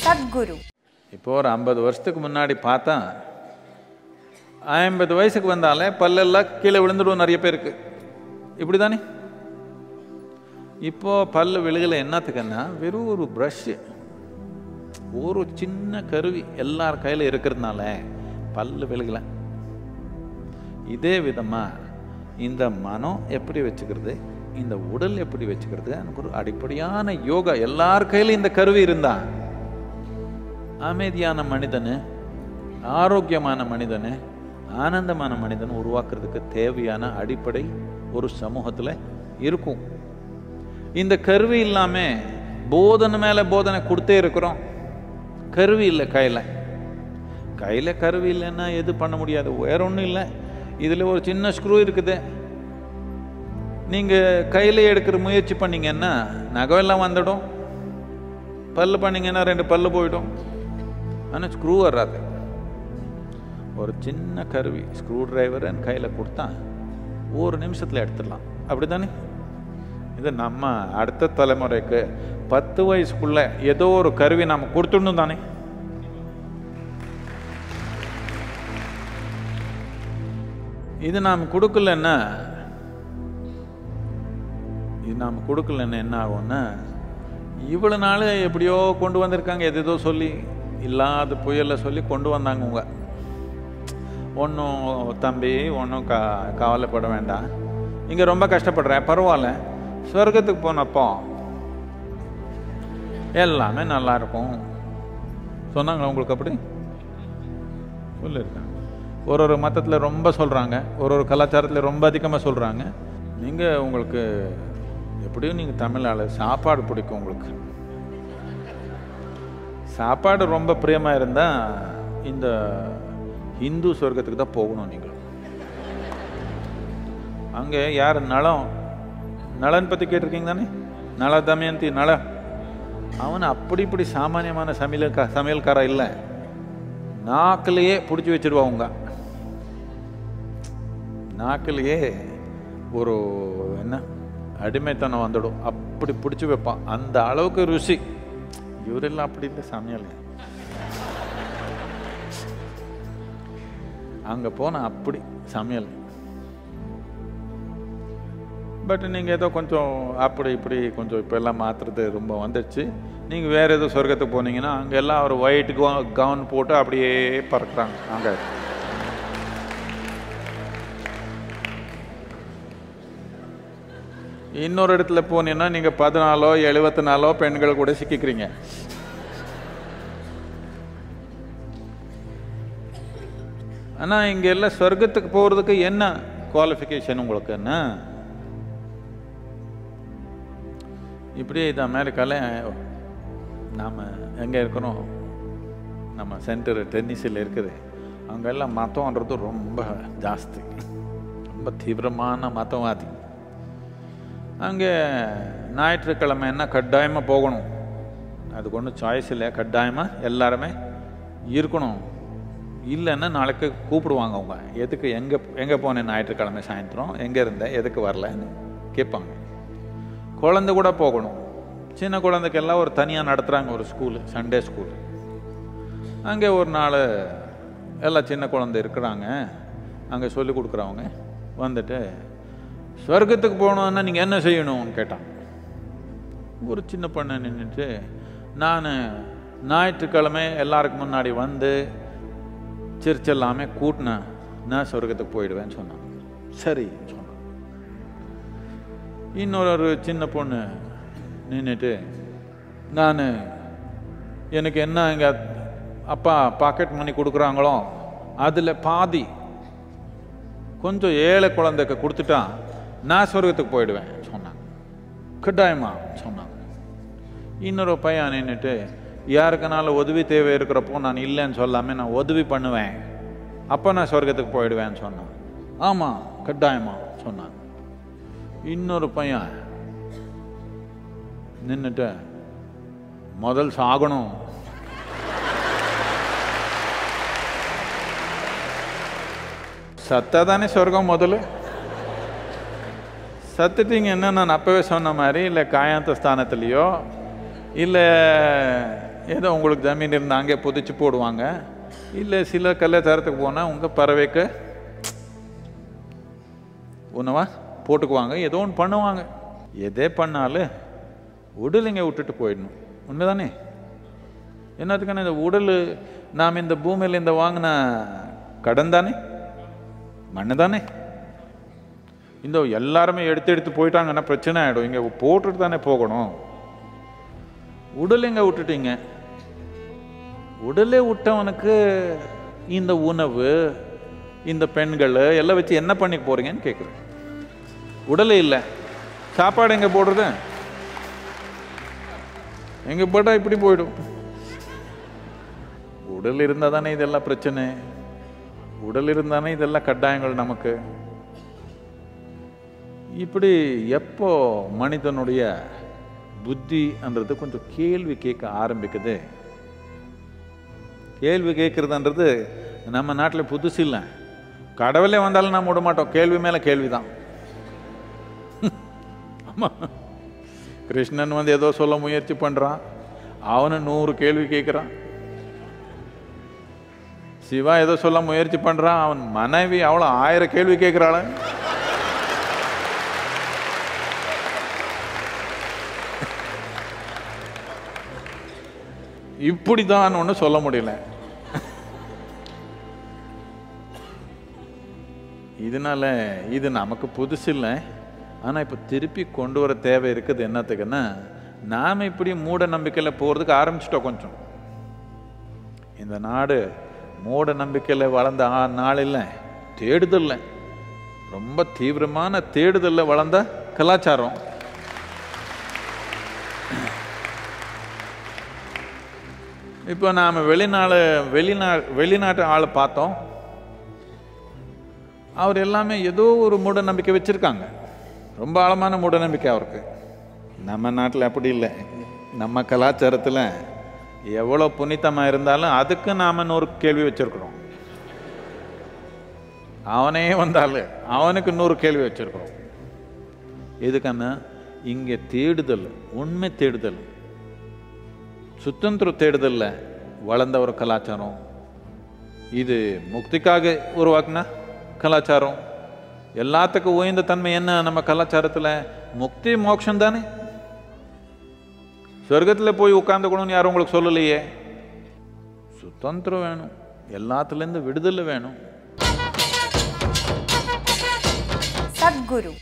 சத்குரு இப்போ ஒரு ஐம்பது வருஷத்துக்கு முன்னாடி பார்த்தா ஐம்பது வயசுக்கு வந்தாலே பல்லெல்லாம் கீழே விழுந்துடும் நிறைய பேருக்கு இப்படி தானே இப்போ பல்லு விழுகல என்னத்துக்குன்னா வெறும் ஒரு ப்ரஷ்ஷு ஒரு சின்ன கருவி எல்லார் கையில் இருக்கிறதுனால பல்லு விழுகல இதே விதமா இந்த மனம் எப்படி வச்சுக்கிறது இந்த உடல் எப்படி வச்சுக்கிறது எனக்கு ஒரு அடிப்படையான யோகா எல்லார் கையிலும் இந்த கருவி இருந்தா அமைதியான மனிதனு ஆரோக்கியமான மனிதனு ஆனந்தமான மனிதன் உருவாக்குறதுக்கு தேவையான அடிப்படை ஒரு சமூகத்துல இருக்கும் இந்த கருவி இல்லாம போதனை மேல போதனை கொடுத்தே இருக்கிறோம் கருவி இல்லை கையில கையில கருவி இல்லைன்னா எது பண்ண முடியாது வேற ஒன்றும் இல்லை இதுல ஒரு சின்ன ஸ்க்ரூ இருக்குது நீங்க கையில எடுக்கிற முயற்சி பண்ணீங்கன்னா நகையெல்லாம் வந்துடும் பல்லு பண்ணீங்கன்னா ரெண்டு பல்லு போயிடும் ஆனால் ஸ்க்ரூ வராது ஒரு சின்ன கருவி ஸ்க்ரூ டிரைவர் என் கையில் கொடுத்தா ஒரு நிமிஷத்தில் எடுத்துடலாம் அப்படி தானே இது நம்ம அடுத்த தலைமுறைக்கு பத்து வயசுக்குள்ள ஏதோ ஒரு கருவி நம்ம கொடுத்துடணும் தானே இது நாம் கொடுக்கலன்னா இது நாம் கொடுக்கலன்னா என்ன ஆகும்னா இவ்வளவு நாள் எப்படியோ கொண்டு வந்திருக்காங்க எது ஏதோ சொல்லி இல்லாத புயலை சொல்லி கொண்டு வந்தாங்க உங்க ஒன்றும் தம்பி ஒன்றும் க கவலைப்பட வேண்டாம் இங்கே ரொம்ப கஷ்டப்படுறேன் பரவாயில்ல சொர்க்கத்துக்கு போனப்போ எல்லாமே நல்லா இருக்கும் சொன்னாங்களா உங்களுக்கு அப்படி சொல்லியிருக்காங்க ஒரு ஒரு மதத்தில் ரொம்ப சொல்கிறாங்க ஒரு ஒரு கலாச்சாரத்தில் ரொம்ப அதிகமாக சொல்கிறாங்க நீங்கள் உங்களுக்கு எப்படியும் நீங்கள் தமிழ் ஆளு சாப்பாடு பிடிக்கும் உங்களுக்கு சாப்பாடு ரொம்ப பிரியமாக இருந்தால் இந்த இந்து சொர்க்கத்துக்கு தான் போகணும் நீங்கள் அங்கே யார் நலம் நலன் பற்றி கேட்டிருக்கீங்க தானே நல தமயந்தி நல அவன் அப்படி இப்படி சாமானியமான சமையல்கா சமையல்கார இல்லை நாக்கிலேயே பிடிச்சி வச்சிருவாங்க நாக்கிலேயே ஒரு என்ன அடிமைத்தனம் வந்துடும் அப்படி பிடிச்சி வைப்பான் அந்த அளவுக்கு ருசி இவரெல்லாம் அப்படி இல்லை சமையல் அங்கே போனால் அப்படி சமையல் பட் நீங்கள் ஏதோ கொஞ்சம் அப்படி இப்படி கொஞ்சம் இப்போ எல்லாம் மாற்றுறது ரொம்ப வந்துடுச்சு நீங்கள் வேறு ஏதோ சொர்க்கத்துக்கு போனீங்கன்னா அங்கே எல்லாம் ஒரு ஒயிட் கவுன் போட்டு அப்படியே பறக்குறாங்க அங்கே இன்னொரு இடத்துல போனீங்கன்னா நீங்கள் பதினாலோ எழுபத்தி நாலோ பெண்கள் கூட சிக்கிக்கிறீங்க ஆனால் இங்கே எல்லாம் சொர்க்கத்துக்கு போகிறதுக்கு என்ன குவாலிஃபிகேஷன் உங்களுக்கு என்ன இப்படி இது அமெரிக்காவில் நாம் எங்கே இருக்கிறோம் நம்ம சென்டர் டென்னிஸில் இருக்குது அங்கெல்லாம் மதம்ன்றது ரொம்ப ஜாஸ்தி ரொம்ப தீவிரமான மதவாதி அங்கே ஞாயிற்றுக்கிழமை என்ன கட்டாயமாக போகணும் அதுக்கு ஒன்றும் சாய்ஸ் இல்லை கட்டாயமாக எல்லாருமே இருக்கணும் இல்லைன்னா நாளைக்கு கூப்பிடுவாங்க அவங்க எதுக்கு எங்கே எங்கே போனேன் ஞாயிற்றுக்கிழமை சாயந்தரம் எங்கே இருந்த எதுக்கு வரலன்னு கேட்பாங்க குழந்தை கூட போகணும் சின்ன குழந்தைக்கெல்லாம் ஒரு தனியாக நடத்துகிறாங்க ஒரு ஸ்கூலு சண்டே ஸ்கூல் அங்கே ஒரு நாள் எல்லாம் சின்ன குழந்தை இருக்கிறாங்க அங்கே சொல்லி கொடுக்குறவங்க வந்துட்டு சொர்க்கத்துக்கு போகணுன்னா நீங்கள் என்ன செய்யணும்னு கேட்டான் ஒரு சின்ன பொண்ணு நின்றுட்டு நான் ஞாயிற்றுக்கிழமை எல்லாருக்கு முன்னாடி வந்து சர்ச் எல்லாமே கூட்டினேன் நான் சொர்க்கத்துக்கு போயிடுவேன்னு சொன்னான் சரி சொன்னான் இன்னொரு சின்ன பொண்ணு நின்றுட்டு நான் எனக்கு என்ன எங்க அப்பா பாக்கெட் மணி கொடுக்குறாங்களோ அதில் பாதி கொஞ்சம் ஏழை குழந்தைக்கு கொடுத்துட்டா நான் சொர்க்கத்துக்கு போயிடுவேன் சொன்னாங்க கட்டாயமா சொன்னாங்க இன்னொரு பையன் நின்றுட்டு யாருக்குனால உதவி தேவை இருக்கிறப்போ நான் இல்லைன்னு சொல்லாமல் நான் உதவி பண்ணுவேன் அப்போ நான் சொர்க்கத்துக்கு போயிடுவேன்னு சொன்னான் ஆமாம் கட்டாயமா சொன்னாங்க இன்னொரு பையன் நின்றுட்டு முதல் சாகணும் சத்தாதானே சொர்க்கம் முதல்ல சத்துட்டீங்கன்னா நான் அப்பவே சொன்ன மாதிரி இல்லை காயாந்த ஸ்தானத்துலேயோ இல்லை ஏதோ உங்களுக்கு ஜமீன் இருந்தால் அங்கே புதைச்சி போடுவாங்க இல்லை சில கலாச்சாரத்துக்கு போனால் உங்கள் பறவைக்கு உணவா போட்டுக்குவாங்க ஏதோ ஒன்று பண்ணுவாங்க எதே பண்ணாலும் உடல் இங்கே விட்டுட்டு போயிடணும் உண்மைதானே என்னத்துக்கான இந்த உடல் நாம் இந்த பூமியில் இந்த வாங்கின கடன் தானே மண்ணு தானே இந்த எல்லாருமே எடுத்து எடுத்து போயிட்டாங்கன்னா பிரச்சனை ஆகிடும் இங்கே போட்டுட்டு தானே போகணும் உடல் எங்க விட்டுட்டீங்க உடலே விட்டவனுக்கு இந்த உணவு இந்த பெண்கள் எல்லாம் வச்சு என்ன பண்ணி போறீங்கன்னு கேட்குறேன் உடலே இல்லை சாப்பாடு எங்க போடுறது எங்க போட்டா இப்படி போயிடும் உடல் இருந்தால் தானே இதெல்லாம் பிரச்சனை உடல் இருந்தானே இதெல்லாம் கட்டாயங்கள் நமக்கு இப்படி எப்போ மனிதனுடைய புத்தின்றது கொஞ்சம் கேள்வி கேட்க ஆரம்பிக்குது கேள்வி கேட்குறதுன்றது நம்ம நாட்டில் புதுசு இல்லை கடவுளே வந்தாலும் நம்ம விட மாட்டோம் கேள்வி மேலே கேள்வி தான் ஆமாம் கிருஷ்ணன் வந்து ஏதோ சொல்ல முயற்சி பண்ணுறான் அவனு நூறு கேள்வி கேட்குறான் சிவா ஏதோ சொல்ல முயற்சி பண்ணுறான் அவன் மனைவி அவ்வளோ ஆயிரம் கேள்வி கேட்குறாள் இப்படிதான் ஒன்று சொல்ல முடியல இதனால இது நமக்கு புதுசு இல்லை ஆனால் இப்போ திருப்பி கொண்டு வர தேவை இருக்குது என்னத்துக்குன்னா நாம் இப்படி மூட நம்பிக்கையில் போகிறதுக்கு ஆரம்பிச்சிட்டோம் கொஞ்சம் இந்த நாடு மூட நம்பிக்கையில் வளர்ந்த ஆ- நாள் இல்லை தேடுதல்ல ரொம்ப தீவிரமான தேடுதல்ல வளர்ந்த கலாச்சாரம் இப்போ நாம் வெளிநாடு வெளிநா வெளிநாட்டு ஆளை பார்த்தோம் அவர் எல்லாமே ஏதோ ஒரு மூட நம்பிக்கை வச்சுருக்காங்க ரொம்ப ஆழமான மூட நம்பிக்கை அவருக்கு நம்ம நாட்டில் அப்படி இல்லை நம்ம கலாச்சாரத்தில் எவ்வளோ புனிதமாக இருந்தாலும் அதுக்கு நாம் நூறு கேள்வி வச்சுருக்குறோம் அவனே வந்தாலும் அவனுக்கு நூறு கேள்வி வச்சுருக்குறோம் எதுக்கான இங்கே தேடுதல் உண்மை தேடுதல் சுதந்திர தேடுதல்ல வளர்ந்த ஒரு கலாச்சாரம் இது முக்திக்காக உருவாக்குன கலாச்சாரம் எல்லாத்துக்கும் உயர்ந்த தன்மை என்ன நம்ம கலாச்சாரத்தில் முக்தி மோட்சம் தானே சொர்க்கத்தில் போய் உட்காந்துக்கணும்னு யாரும் உங்களுக்கு சொல்லலையே சுதந்திரம் வேணும் எல்லாத்துலேருந்து விடுதலை வேணும் சத்குரு